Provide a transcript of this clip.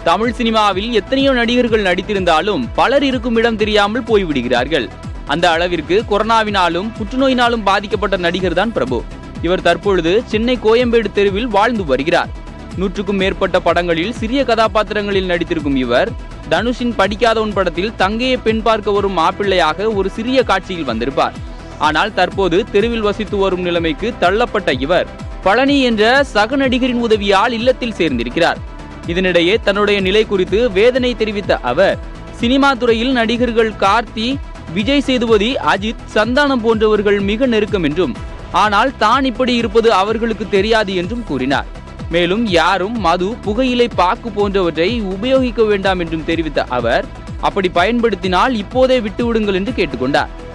தமிழ் சினிமாவில் எத்தனையோ நடிகர்கள் நடித்திருந்தாலும் பலர் இருக்கும் இடம் தெரியாமல் போய்விடுகிறார்கள் அந்த அளவிற்கு கொரோனாவினாலும் புற்றுநோயினாலும் பாதிக்கப்பட்ட நடிகர் தான் பிரபு இவர் தற்பொழுது சென்னை கோயம்பேடு தெருவில் வாழ்ந்து வருகிறார் நூற்றுக்கும் மேற்பட்ட படங்களில் சிறிய கதாபாத்திரங்களில் நடித்திருக்கும் இவர் தனுஷின் படிக்காதவன் படத்தில் தங்கையை பெண் பார்க்க வரும் மாப்பிள்ளையாக ஒரு சிறிய காட்சியில் வந்திருப்பார் ஆனால் தற்போது தெருவில் வசித்து வரும் நிலைமைக்கு தள்ளப்பட்ட இவர் பழனி என்ற சக நடிகரின் உதவியால் இல்லத்தில் சேர்ந்திருக்கிறார் இதனிடையே தன்னுடைய நிலை குறித்து வேதனை தெரிவித்த அவர் சினிமா துறையில் நடிகர்கள் கார்த்தி விஜய் சேதுபதி அஜித் சந்தானம் போன்றவர்கள் மிக நெருக்கம் என்றும் ஆனால் தான் இப்படி இருப்பது அவர்களுக்கு தெரியாது என்றும் கூறினார் மேலும் யாரும் மது புகையிலை பாக்கு போன்றவற்றை உபயோகிக்க வேண்டாம் என்றும் தெரிவித்த அவர் அப்படி பயன்படுத்தினால் இப்போதே விட்டுவிடுங்கள் என்று கேட்டுக்கொண்டார்